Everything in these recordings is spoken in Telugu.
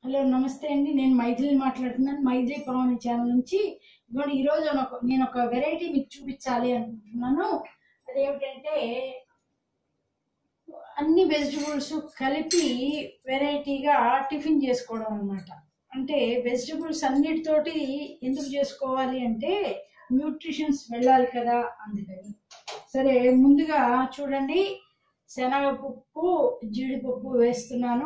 హలో నమస్తే అండి నేను మైథిలి మాట్లాడుతున్నాను మైథిలి పవన్ ఛానల్ నుంచి ఇదిగోండి ఈరోజు ఒక- నేను ఒక వెరైటీ మీకు చూపించాలి అనుకుంటున్నాను అదేమిటంటే అన్ని వెజిటబుల్స్ కలిపి వెరైటీగా టిఫిన్ చేసుకోవడం అనమాట అంటే వెజిటబుల్స్ అన్నిటితోటి ఎందుకు చేసుకోవాలి అంటే న్యూట్రిషన్స్ వెళ్ళాలి కదా అందుకని సరే ముందుగా చూడండి శనగపప్పు జీడిపప్పు వేస్తున్నాను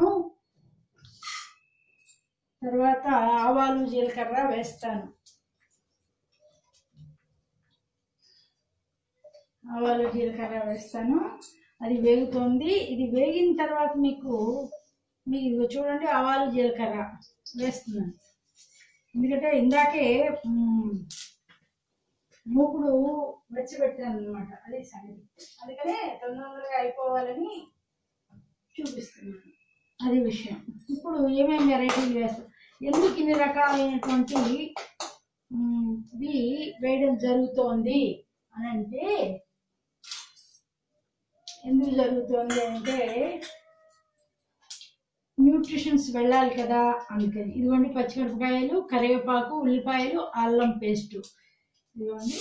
తర్వాత ఆవాలు జీలకర్ర వేస్తాను ఆవాలు జీలకర్ర వేస్తాను అది వేగుతోంది ఇది వేగిన తర్వాత మీకు మీకు ఇదిగో చూడండి ఆవాలు జీలకర్ర వేస్తున్నాను ఎందుకంటే ఇందాకే మ్, మూకుడు వెచ్చబెట్టాను అనమాట అదే సంగతి అందుకనే తొందరగా అయిపోవాలని చూపిస్తున్నాను అది విషయం ఇప్పుడు ఏమేమి వెరైటీలు వేస్తాం ఎందుకు ఇన్ని రకాలైనటువంటి మ్, ఇవి వేయడం జరుగుతోంది అని అంటే ఎందుకు జరుగుతోంది అంటే న్యూట్రిషన్స్ వెళ్ళాలి కదా అందుకని ఇదిగోండి పచ్చిమిరపకాయలు కరివేపాకు ఉల్లిపాయలు అల్లం పేస్ట్ ఇదిగోండి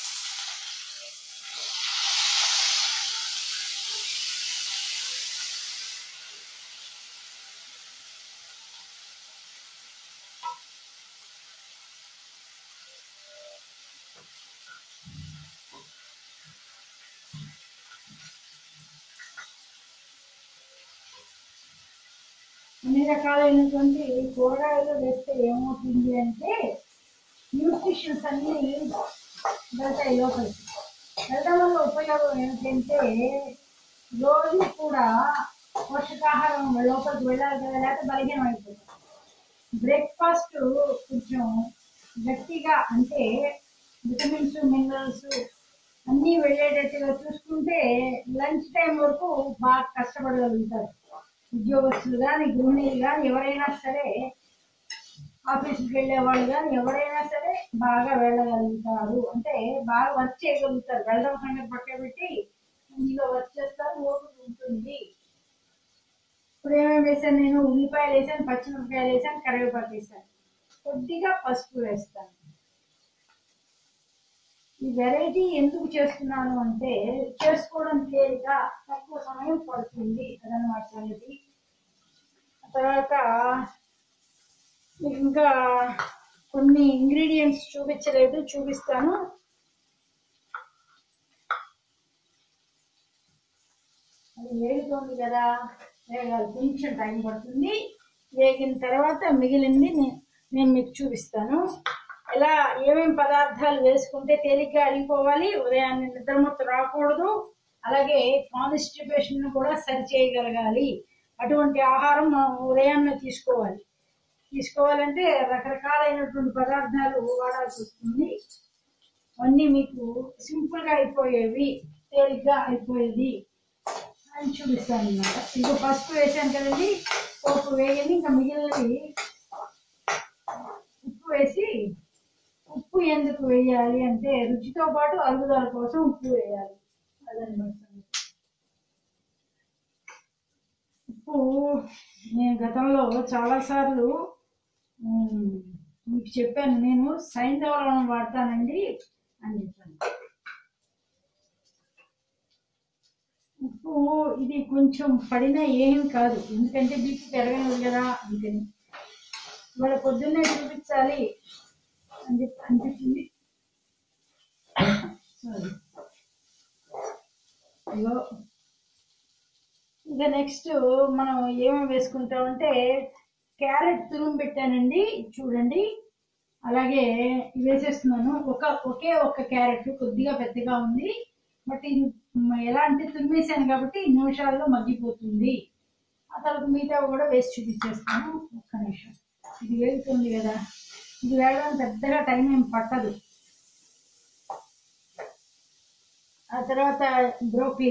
అన్ని రకాలైనటువంటి కూరగాయలు వేస్తే ఏమవుతుంది అంటే న్యూట్రిషన్స్ అన్ని వెళ్తాయి లోపలికి వెళ్ళడం వల్ల ఉపయోగం ఏమిటంటే రోజు కూడా పోషకాహారం లోపలికి వెళ్ళాలి కదా లేకపోతే బలహీనం అయిపోతుంది బ్రేక్ఫాస్ట్ కొంచెం గట్టిగా అంటే విటమిన్స్ మినరల్స్ అన్నీ వెళ్ళేటట్టుగా చూసుకుంటే లంచ్ టైం వరకు బాగా కష్టపడగలుగుతారు ఉద్యోగస్తులు కానీ గృహిణీలు కానీ ఎవరైనా సరే ఆఫీస్కి వెళ్ళే వాళ్ళు కానీ ఎవరైనా సరే బాగా వెళ్ళగలుగుతారు అంటే బాగా వర్క్ చేయగలుగుతారు వెళ్ళడం సంగతి పక్క పెట్టి మంచిగా వర్క్ చేస్తారు ఓపిక ఉంటుంది ఇప్పుడు ఏమేమి వేసాను నేను ఉల్లిపాయలు వేసాను పచ్చిమిరపకాయలు వేసాను కరివేపాకు వేసాను కొద్దిగా పసుపు వేస్తాను ఈ వెరైటీ ఎందుకు చేస్తున్నాను అంటే చేసుకోవడం తేలిగా తక్కువ సమయం పడుతుంది అదనమాట సంగతి ఆ తర్వాత మీకు ఇంకా కొన్ని ఇంగ్రీడియంట్స్ చూపించలేదు చూపిస్తాను అది వేగుతోంది కదా వేగాలి కొంచెం టైం పడుతుంది వేగిన తర్వాత మిగిలింది నే- నేను మీకు చూపిస్తాను ఎలా ఏమేమి పదార్థాలు వేసుకుంటే తేలిగ్గా అరిగిపోవాలి ఉదయాన్నే నిద్రమత్తు రాకూడదు అలాగే కాన్స్టిపేషన్ కూడా సరి చేయగలగాలి అటువంటి ఆహారం మనం ఉదయాన్నే తీసుకోవాలి తీసుకోవాలంటే రకరకాలైనటువంటి పదార్థాలు వాడాల్సి వస్తుంది అన్నీ మీకు సింపుల్గా అయిపోయేవి తేలిగ్గా అయిపోయేది అని చూపిస్తాను అనమాట ఇంకో పసుపు వేసాను కదండి పోపు వేయండి ఇంకా మిగిలినవి ఉప్పు వేసి ఉప్పు ఎందుకు వేయాలి అంటే రుచితో పాటు అరుగుదల కోసం ఉప్పు వేయాలి అదనమాట సంగతి. ఉప్పు నేను గతంలో చాలాసార్లు ఉమ్, మీకు చెప్పాను నేను సైంధవలం వాడతానండి అని చెప్పాను ఉప్పు ఇది కొంచెం పడినా ఏం కాదు ఎందుకంటే బీపీ పెరగలేదు కదా అందుకని ఇవాళ పొద్దున్నే చూపించాలి అని చెప్పి అనిపించింది సారీ అయ్యో ఇక నెక్స్ట్ మనం ఏమేమి వేసుకుంటామంటే క్యారెట్ తురుము పెట్టానండి చూడండి అలాగే ఇవి వేసేస్తున్నాను ఒక ఒకే ఒక క్యారెట్ కొద్దిగా పెద్దగా ఉంది బట్ ఇది మ- ఎలా అంటే తురిమేసాను కాబట్టి నిమిషాల్లో మగ్గిపోతుంది ఆ తర్వాత మిగతా కూడా వేసి చూపించేస్తాను ఒక్క నిమిషం ఇది వేగుతుంది కదా ఇది వేయడానికి పెద్దగా టైం ఏం పట్టదు ఆ తర్వాత బ్రోకలీ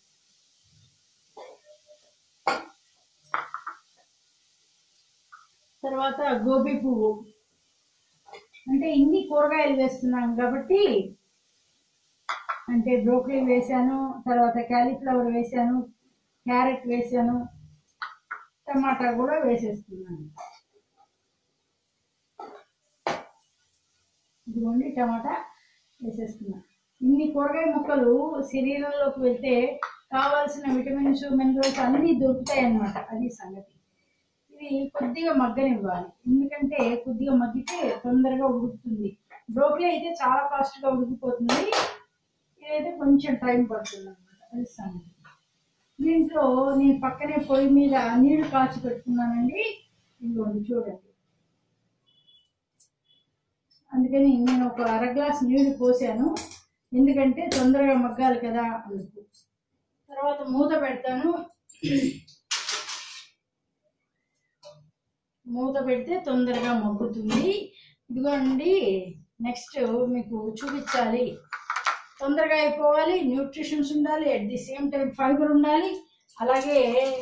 తర్వాత గోబీ పువ్వు అంటే ఇన్ని కూరగాయలు వేస్తున్నాం కాబట్టి అంటే బ్రోకలీ వేసాను తర్వాత క్యాలీఫ్లవర్ వేసాను క్యారెట్ వేసాను టమాటా కూడా వేసేస్తున్నాను ఇదిగోండి టమాటా వేసేస్తున్నా ఇన్ని కూరగాయ ముక్కలు శరీరంలోకి వెళ్తే కావాల్సిన విటమిన్స్ మినరల్స్ అన్నీ దొరుకుతాయి అన్నమాట అది సంగతి ఇది కొద్దిగా మగ్గనివ్వాలి ఎందుకంటే కొద్దిగా మగ్గితే తొందరగా ఉడుకుతుంది బ్రోకలీ అయితే చాలా ఫాస్ట్గా ఉడికిపోతుంది ఇదైతే కొంచెం టైం పడుతుంది అనమాట అది సంగతి దీంట్లో నేను పక్కనే పొయ్యి మీద నీళ్లు కాచి పెట్టుకున్నానండి ఇదిగోండి చూడండి అందుకని నేను ఒక అర గ్లాస్ నీళ్లు పోసాను ఎందుకంటే తొందరగా మగ్గాలి కదా అందుకు తర్వాత మూత పెడతాను మూత పెడితే తొందరగా మగ్గుతుంది ఇదిగోండి నెక్స్ట్ మీకు చూపించాలి తొందరగా అయిపోవాలి న్యూట్రిషన్స్ ఉండాలి at the same time fibre ఉండాలి అలాగే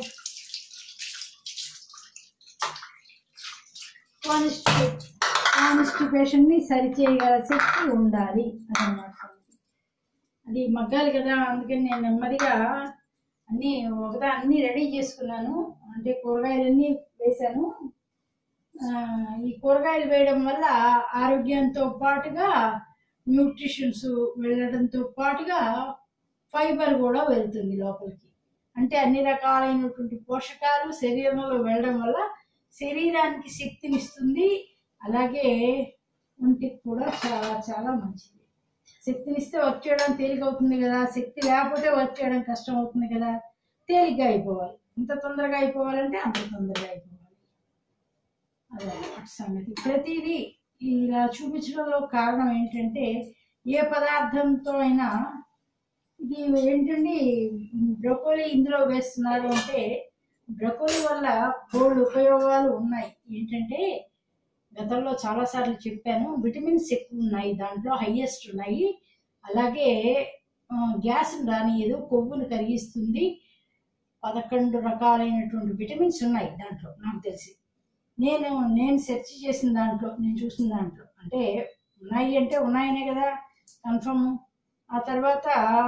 కాన్స్టిపేషన్ ని సరిచేయగల శక్తి ఉండాలి అన్నమాట అది మగ్గాలి కదా అందుకని నేను నెమ్మదిగా అన్నీ ఒకదా అన్నీ రెడీ చేసుకున్నాను అంటే కూరగాయలన్నీ వేశాను ఆ, ఈ కూరగాయలు వేయడం వల్ల ఆరోగ్యంతో పాటుగా న్యూట్రిషన్స్ వెళ్ళడంతో పాటుగా ఫైబర్ కూడా వెళ్తుంది లోపలికి అంటే అన్ని రకాలైనటువంటి పోషకాలు శరీరంలో వెళ్ళడం వల్ల శరీరానికి శక్తినిస్తుంది అలాగే ఒంటికి కూడా చాలా చాలా మంచిది శక్తినిస్తే వర్క్ చేయడం తేలిక అవుతుంది కదా శక్తి లేకపోతే వర్క్ చేయడం కష్టం అవుతుంది కదా తేలిగ్గా అయిపోవాలి ఎంత తొందరగా అయిపోవాలంటే అంత తొందరగా అయిపోవాలి అదే అటు సంగతి ప్రతిదీ ఇలా చూపించడంలో కారణం ఏంటంటే ఏ పదార్థంతో అయినా ఇది ఏంటండి బ్రొకోలీ ఇందులో వేస్తున్నారు అంటే బ్రొకోలీ వల్ల బోల్డ్ ఉపయోగాలు ఉన్నాయి ఏంటంటే గతంలో చాలాసార్లు చెప్పాను విటమిన్స్ ఎక్కువ ఉన్నాయి దాంట్లో హైయెస్ట్ ఉన్నాయి అలాగే ఆ, గ్యాస్ రానియదు కొవ్వును కరిగిస్తుంది పదకొండు రకాలైనటువంటి విటమిన్స్ ఉన్నాయి దాంట్లో నాకు తెలిసి నేను నేను సెర్చ్ చేసిన దాంట్లో నేను చూసిన దాంట్లో అంటే ఉన్నాయి అంటే ఉన్నాయనే కదా కన్ఫర్మ్ ఆ తర్వాత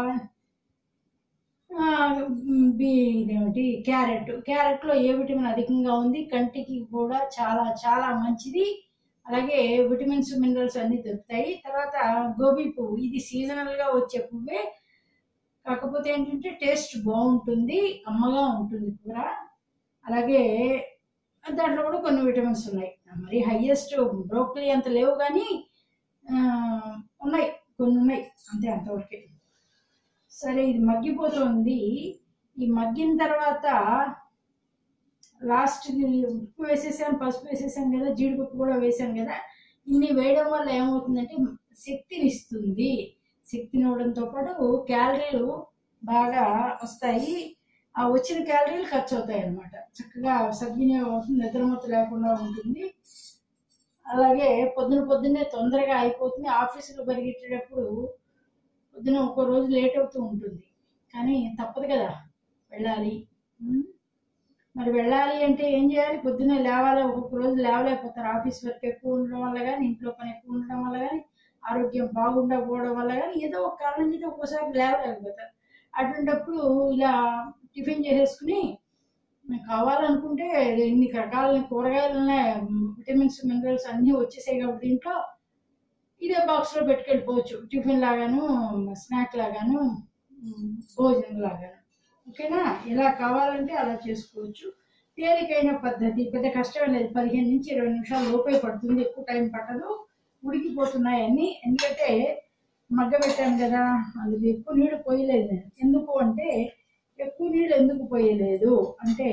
ఆ, బి ఇదేమిటి క్యారెట్ క్యారెట్లో ఏ విటమిన్ అధికంగా ఉంది కంటికి కూడా చాలా చాలా మంచిది అలాగే విటమిన్స్ మినరల్స్ అన్నీ దొరుకుతాయి తర్వాత గోబీ పువ్వు ఇది సీజనల్గా వచ్చే పువ్వే కాకపోతే ఏంటంటే టేస్ట్ బాగుంటుంది కమ్మగా ఉంటుంది కూర అలాగే దాంట్లో కూడా కొన్ని విటమిన్స్ ఉన్నాయి మరి హయ్యెస్ట్ బ్రోకలీ అంత లేవు కానీ ఆ, ఉన్నాయి కొన్ని ఉన్నాయి అంతే అంతవరకే సరే ఇది మగ్గిపోతుంది ఈ మగ్గిన తర్వాత లాస్ట్ ఉప్పు వేసేసాను పసుపు వేసేసాను కదా జీడిపప్పు కూడా వేసాను కదా ఇన్ని వేయడం వల్ల ఏమవుతుందంటే శక్తిని ఇస్తుంది శక్తిని ఇవ్వడంతో పాటు క్యాలరీలు బాగా వస్తాయి ఆ వచ్చిన క్యాలరీలు ఖర్చు అవుతాయి అన్నమాట చక్కగా సద్వినియోగం అవుతుంది నిద్రమత్తు లేకుండా ఉంటుంది అలాగే పొద్దున పొద్దున్నే తొందరగా అయిపోతుంది ఆఫీసులో పరిగెట్టేటప్పుడు పొద్దున ఒక్కో రోజు లేట్ అవుతూ ఉంటుంది కానీ తప్పదు కదా వెళ్ళాలి ఉమ్. మరి వెళ్ళాలి అంటే ఏం చేయాలి పొద్దున్నే లేవాలి ఒక్కొక్క రోజు లేవలేకపోతారు ఆఫీస్ వర్క్ ఎక్కువ ఉండడం వల్ల కానీ ఇంట్లో పని ఎక్కువ ఉండడం వల్ల కానీ ఆరోగ్యం బాగుండకపోవడం వల్ల కానీ ఏదో ఒక కారణం చేసి ఒక్కోసారి లేవలేకపోతారు అటువంటిప్పుడు ఇలా టిఫిన్ చేసేసుకుని నాకు కావాలనుకుంటే ఇన్ని రకాల కూరగాయలు ఉన్నాయి విటమిన్స్ మినరల్స్ అన్నీ వచ్చేసాయి కాబట్టి దీంట్లో ఇదే బాక్స్లో పెట్టుకెళ్ళిపోవచ్చు టిఫిన్ లాగాను స్నాక్ లాగాను ఉమ్, భోజనం లాగాను ఓకేనా ఎలా కావాలంటే అలా చేసుకోవచ్చు తేలికైన పద్ధతి పెద్ద కష్టం లేదు పదిహేను నుంచి ఇరవై నిమిషాలు లోపే పడుతుంది ఎక్కువ టైం పట్టదు ఉడికిపోతున్నాయి అన్నీ ఎందుకంటే మగ్గ పెట్టాను కదా అందుకు ఎక్కువ నీళ్ళు పోయలేదు నేను ఎందుకు అంటే ఎక్కువ నీళ్ళు ఎందుకు పోయలేదు అంటే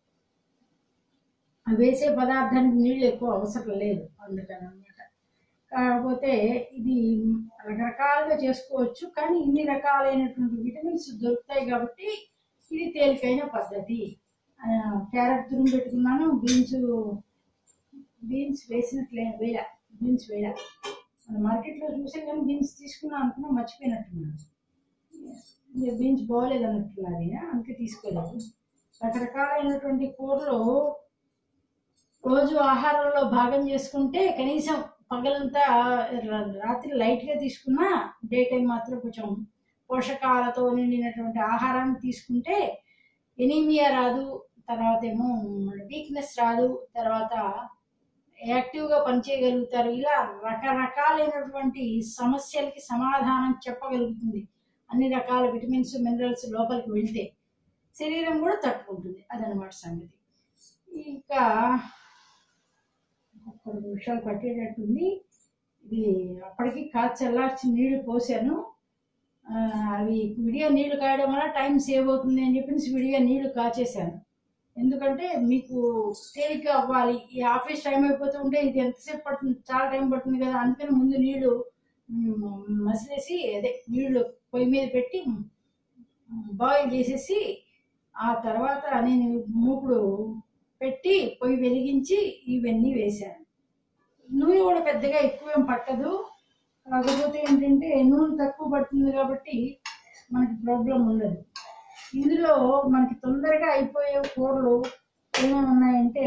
ఆ వేసే పదార్థానికి నీళ్ళు ఎక్కువ అవసరం లేదు అందుకని అనమాట కాకపోతే ఇది రకరకాలుగా చేసుకోవచ్చు కానీ ఇన్ని రకాలైనటువంటి విటమిన్స్ దొరుకుతాయి కాబట్టి ఇది తేలికైన పద్ధతి ఆ, క్యారెట్ తురుము పెట్టుకున్నాను బీన్స్ బీన్స్ వేసినట్లే వేయ బీన్స్ వేయ మన మార్కెట్లో చూసే కానీ బీన్స్ తీసుకున్నాను అనుకున్నా మర్చిపోయినట్టున్నాను ఇక బీన్స్ బాగోలేదు అన్నట్టున్నది అందుకే తీసుకోలేదు రకరకాలైనటువంటి కూరలు రోజు ఆహారంలో భాగం చేసుకుంటే కనీసం పగలంతా రా- రాత్రి లైట్గా తీసుకున్నా డే టైం మాత్రం కొంచెం పోషకాలతో నిండినటువంటి ఆహారాన్ని తీసుకుంటే ఎనీమియా రాదు తర్వాత ఏమో వీక్నెస్ రాదు తర్వాత యాక్టివ్గా పనిచేయగలుగుతారు ఇలా రకరకాలైనటువంటి సమస్యలకి సమాధానం చెప్పగలుగుతుంది అన్ని రకాల విటమిన్స్ మినరల్స్ లోపలికి వెళ్తే శరీరం కూడా తట్టుకుంటుంది అదనమాట సంగతి ఇంకా ఒక్క రెండు నిమిషాలు పట్టేటట్టుంది ఇది అప్పటికి కాచి చల్లార్చి నీళ్లు పోసాను ఆ, అవి విడిగా నీళ్లు కాయడం వల్ల టైం సేవ్ అవుతుంది అని చెప్పేసి విడిగా నీళ్లు కాచేసాను ఎందుకంటే మీకు తేలిక అవ్వాలి ఈ ఆఫీస్ టైం అయిపోతూ ఉంటే ఇది ఎంతసేపు పడుతుంది చాలా టైం పడుతుంది కదా అందుకని ముందు నీళ్లు మ్, మసిలేసి అదే నీళ్లు పొయ్యి మీద పెట్టి బాయిల్ చేసేసి ఆ తర్వాత నేను మూకుడు పెట్టి పొయ్యి వెలిగించి ఇవన్నీ వేశాను నూనె కూడా పెద్దగా ఎక్కువేం పట్టదు కాకపోతే ఏంటంటే నూనె తక్కువ పడుతుంది కాబట్టి మనకి ప్రాబ్లం ఉండదు ఇందులో మనకి తొందరగా అయిపోయే కూరలు ఏమేమి ఉన్నాయంటే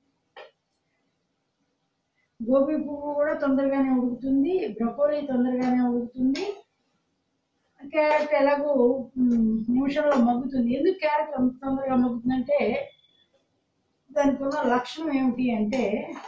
గోబీ పువ్వు కూడా తొందరగానే ఉడుకుతుంది బ్రకోలీ తొందరగానే ఉడుకుతుంది క్యారెట్ ఎలాగో మ్, నిమిషంలో మగ్గుతుంది ఎందుకు క్యారెట్ అంత తొందరగా మగ్గుతుందంటే దానికి ఉన్న లక్షణం ఏమిటి అంటే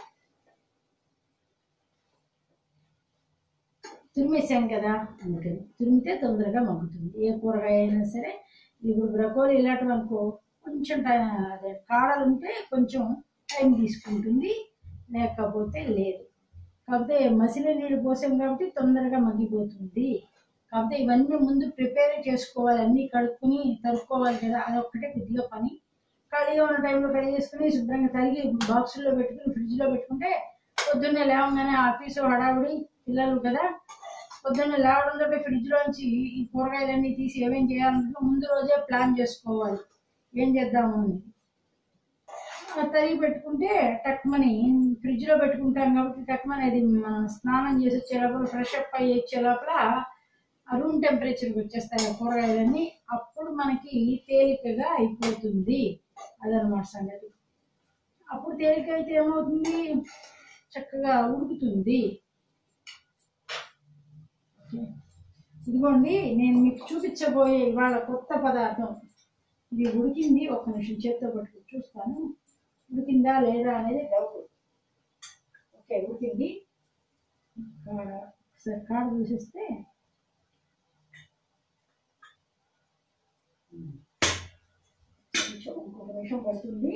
తురిమేసాను కదా అందుకని తురిమితే తొందరగా మగ్గుతుంది ఏ కూరగాయ అయినా సరే ఇప్పుడు బ్రకోలీ ఇలాంటివి అనుకో కొంచెం టైం అదే కాడలు ఉంటే కొంచెం టైం తీసుకుంటుంది లేకపోతే లేదు కాకపోతే మసిలి నీళ్ళు పోసాం కాబట్టి తొందరగా మగ్గిపోతుంది కాకపోతే ఇవన్నీ ముందు ప్రిపేర్ చేసుకోవాలి అన్నీ కడుక్కొని తరుక్కోవాలి కదా అదొక్కటే కొద్దిగా పని ఖాళీగా ఉన్న టైంలో కడిగి చేసుకుని శుభ్రంగా కడిగి బాక్సుల్లో పెట్టుకుని ఫ్రిడ్జ్లో పెట్టుకుంటే పొద్దున్నే లేవగానే ఆఫీసు హడావుడి పిల్లలు కదా పొద్దున్నే లేవడంతో ఫ్రిడ్జ్లోంచి ఈ కూరగాయలన్నీ తీసి ఏమేం చేయాలంటే ముందు రోజే ప్లాన్ చేసుకోవాలి ఏం చేద్దాము అని ఆ తరిగి పెట్టుకుంటే టక్మని ఫ్రిడ్జ్లో పెట్టుకుంటాం కాబట్టి టక్మని అది మనం స్నానం చేసి వచ్చే లోపల ఫ్రెష్ అప్ అయ్యి వచ్చే లోపల ఆ రూమ్ టెంపరేచర్కి వచ్చేస్తాయి ఆ కూరగాయలన్నీ అప్పుడు మనకి తేలికగా అయిపోతుంది అదనమాట సంగతి అప్పుడు తేలిక అయితే ఏమవుతుంది చక్కగా ఉడుకుతుంది ఇదిగోండి నేను మీకు చూపించబోయే ఇవాళ కొత్త పదార్థం ఇది ఉడికింది ఒక్క నిమిషం చేత్తో పట్టుకుని చూస్తాను ఉడికిందా లేదా అనేది డౌట్ ఓకే ఉడికింది కాడ ఒకసారి కాడ చూసేస్తే కొంచెం ఇంకొక నిమిషం పడుతుంది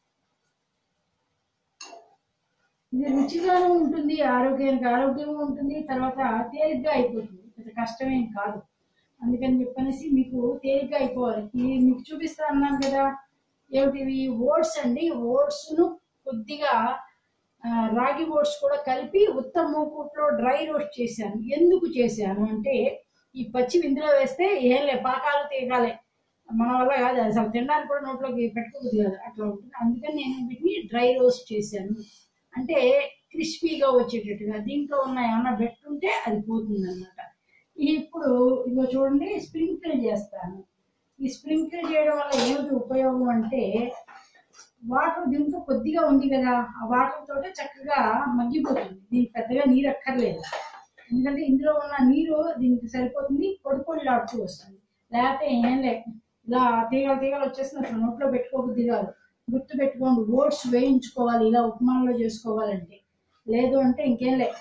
ఇది రుచిగాను ఉంటుంది ఆరోగ్యానికి ఆరోగ్యంగా ఉంటుంది తర్వాత తేలిగ్గా అయిపోతుంది పెద్ద కష్టమేం కాదు అందుకని చెప్పనేసి మీకు తేలిగ్గా అయిపోవాలి ఇది మీకు చూపిస్తా అన్నాను కదా ఏమిటివి ఓట్స్ అండి ఓట్స్ను కొద్దిగా ఆ, రాగి ఓట్స్ కూడా కలిపి ఉత్తమ మూకుట్లో డ్రై రోస్ట్ చేశాను ఎందుకు చేశాను అంటే ఈ పచ్చి ఇందులో వేస్తే ఏం లే పాకాలు తీగాలే మన వల్ల కాదు అసలు తినడానికి కూడా నోట్లోకి పెట్టుకోవద్దు కాదు అట్లా ఉంటుంది అందుకని నేను వీటిని డ్రై రోస్ట్ చేశాను అంటే క్రిస్పీగా వచ్చేటట్టుగా దీంట్లో ఉన్న ఏమన్నా పెట్టుంటే అది పోతుంది అనమాట ఇప్పుడు ఇదిగో చూడండి స్ప్రింకిల్ చేస్తాను ఈ స్ప్రింకిల్ చేయడం వల్ల ఏమిటి ఉపయోగం అంటే వాటర్ దీంట్లో కొద్దిగా ఉంది కదా ఆ వాటర్ తోటే చక్కగా మగ్గిపోతుంది దీనికి పెద్దగా నీరు అక్కర్లేదు ఎందుకంటే ఇందులో ఉన్న నీరు దీనికి సరిపోతుంది పొడి పొడిలాడుతూ వస్తుంది లేకపోతే ఏం లేక ఇలా తీగలు తీగలు వచ్చేస్తుంది అసలు నోట్లో పెట్టుకోబుద్ది కాదు గుర్తు పెట్టుకోండి ఓట్స్ వేయించుకోవాలి ఇలా ఉప్మాలో చేసుకోవాలంటే లేదు అంటే ఇంకేం లే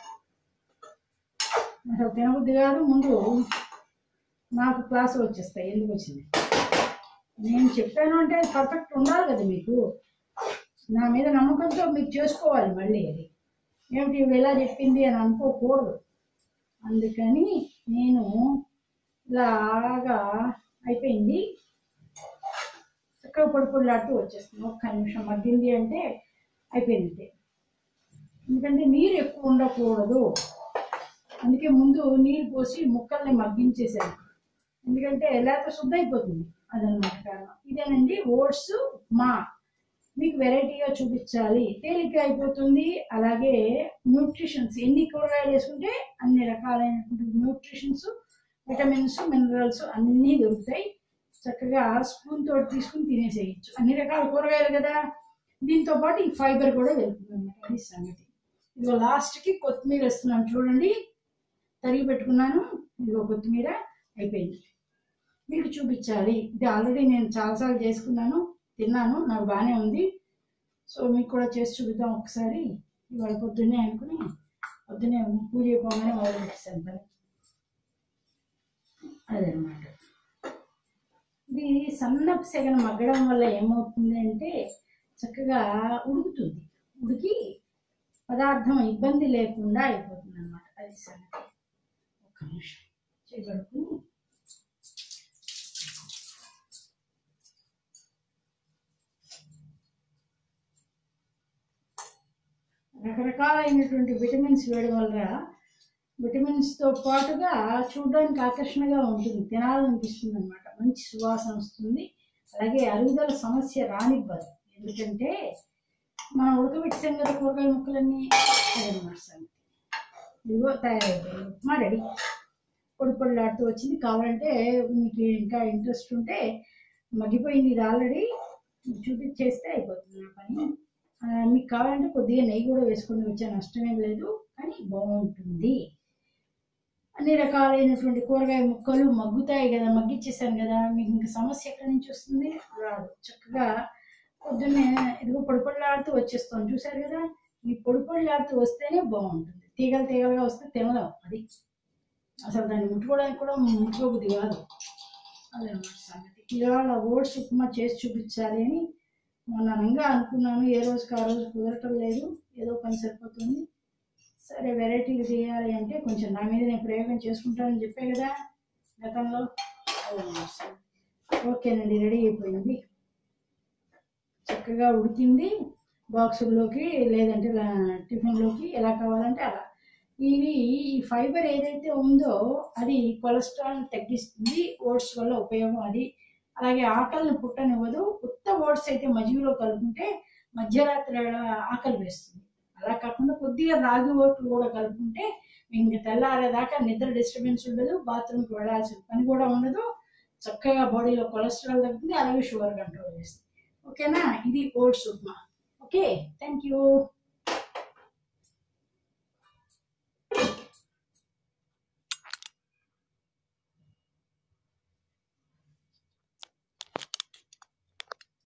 అసలు తినబుద్ధి కాదు ముందు నాకు క్లాసు వచ్చేస్తాయి ఎందుకు వచ్చింది నేను చెప్పాను అంటే అది పర్ఫెక్ట్ ఉండాలి కదా మీకు నా మీద నమ్మకంతో మీకు చేసుకోవాలి మళ్ళీ అది ఏమిటి ఇవి ఎలా చెప్పింది అని అనుకోకూడదు అందుకని నేను ఇలాగా అయిపోయింది చక్కగా పొడి పొడిలాడుతూ వచ్చేస్తుంది ఒక్క నిమిషం మగ్గింది అంటే అయిపోయింది అంతే. ఎందుకంటే నీరు ఎక్కువ ఉండకూడదు అందుకే ముందు నీరు పోసి ముక్కల్ని మగ్గించేసాను ఎందుకంటే లేకపోతే శుద్ధ అయిపోతుంది అదనమాట కారణం ఇదేనండి ఓట్స్ మా మీకు వెరైటీగా చూపించాలి తేలిక అయిపోతుంది అలాగే న్యూట్రిషన్స్ ఎన్ని కూరగాయలు వేసుకుంటే అన్ని రకాలైనటువంటి న్యూట్రిషన్స్ విటమిన్స్ మినరల్స్ అన్నీ దొరుకుతాయి చక్కగా స్పూన్ తోటి తీసుకుని తినేసేయచ్చు అన్ని రకాల కూరగాయలు కదా దీంతో పాటు ఈ ఫైబర్ కూడా వెళ్తుంది అనమాట అది సంగతి ఇదిగో లాస్ట్కి కొత్తిమీర వేస్తున్నాను చూడండి తరిగి పెట్టుకున్నాను ఇదిగో కొత్తిమీర అయిపోయింది మీకు చూపించాలి ఇది ఆల్రెడీ నేను చాలాసార్లు చేసుకున్నాను తిన్నాను నాకు బాగానే ఉంది సో మీకు కూడా చేసి చూపిద్దాం ఒకసారి ఇవాళ పొద్దున్నే అనుకుని పొద్దున్నే పూజ అయిపోగానే మొదలు పెట్టేసాను పని అదనమాట ఇది సన్నపు సెగన మగ్గడం వల్ల ఏమవుతుంది అంటే చక్కగా ఉడుకుతుంది ఉడికి పదార్థం ఇబ్బంది లేకుండా అయిపోతుంది అనమాట అది సంగతి ఒక్క నిమిషం చేయగలుగుతుంది రకరకాలైనటువంటి విటమిన్స్ వేయడం వల్ల విటమిన్స్తో పాటుగా చూడడానికి ఆకర్షణగా ఉంటుంది తినాలనిపిస్తుంది అనమాట మంచి సువాసన వస్తుంది అలాగే అరుగుదల సమస్య రానివ్వదు ఎందుకంటే మనం ఉడకబెట్టాం కదా కూరగాయ ముక్కలన్నీ అదనమాట సంగతి ఇదిగో తయారైపోయింది ఉప్మా రెడీ పొడి పొడిలాడుతూ వచ్చింది కావాలంటే మీకు ఇంకా ఇంట్రెస్ట్ ఉంటే మగ్గిపోయింది ఇది ఆల్రెడీ చూపించేస్తే అయిపోతుంది నా పని ఆ, మీకు కావాలంటే కొద్దిగా నెయ్యి కూడా వేసుకొని వచ్చే నష్టమేం లేదు కానీ బాగుంటుంది అన్ని రకాలైనటువంటి కూరగాయ ముక్కలు మగ్గుతాయి కదా మగ్గిచ్చేసాను కదా మీకు ఇంకా సమస్య ఎక్కడి నుంచి వస్తుంది రాదు చక్కగా పొద్దున్నే ఇదిగో పొడి పొడిలాడుతూ వచ్చేస్తాం చూసారు కదా ఈ పొడి పొడిలాడుతూ వస్తేనే బాగుంటుంది తీగలు తీగలుగా వస్తే తినలేం అది అసలు దాన్ని ముట్టుకోవడానికి కూడా ముట్టుకోబుద్ది కాదు అదనమాట సంగతి ఇవాళ ఓట్స్ ఉప్మా చేసి చూపించాలి అని మొన్న అనంగా అనుకున్నాను ఏ రోజుకి ఆ రోజు కుదరటం లేదు ఏదో పని సరిపోతుంది సరే వెరైటీలు చేయాలి అంటే కొంచెం నా మీద నేను ప్రయోగం చేసుకుంటానని చెప్పే కదా గతంలో అదనమాట సంగతి. ఓకేనండి రెడీ అయిపోయింది చక్కగా ఉడికింది బాక్సుల్లోకి లేదంటే లా- టిఫిన్లోకి ఎలా కావాలంటే అలా ఇది ఈ ఫైబర్ ఏదైతే ఉందో అది కొలెస్ట్రాల్ తగ్గిస్తుంది ఓట్స్ వల్ల ఉపయోగం అది అలాగే ఆకలిని పుట్టనివ్వదు ఉత్త ఓట్స్ అయితే మజ్జిగలో కలుపుకుంటే మధ్యరాత్రి వేళ ఆకలి వేస్తుంది అలా కాకుండా కొద్దిగా రాగి ఓట్లు కూడా కలుపుకుంటే ఇంక తెల్లారేదాకా నిద్ర డిస్టర్బెన్స్ ఉండదు బాత్రూమ్కి వెళ్ళాల్సిన పని కూడా ఉండదు చక్కగా బాడీలో కొలెస్ట్రాల్ తగ్గుతుంది అలాగే షుగర్ కంట్రోల్ చేస్తుంది ఓకేనా ఇది oats upma okay thank you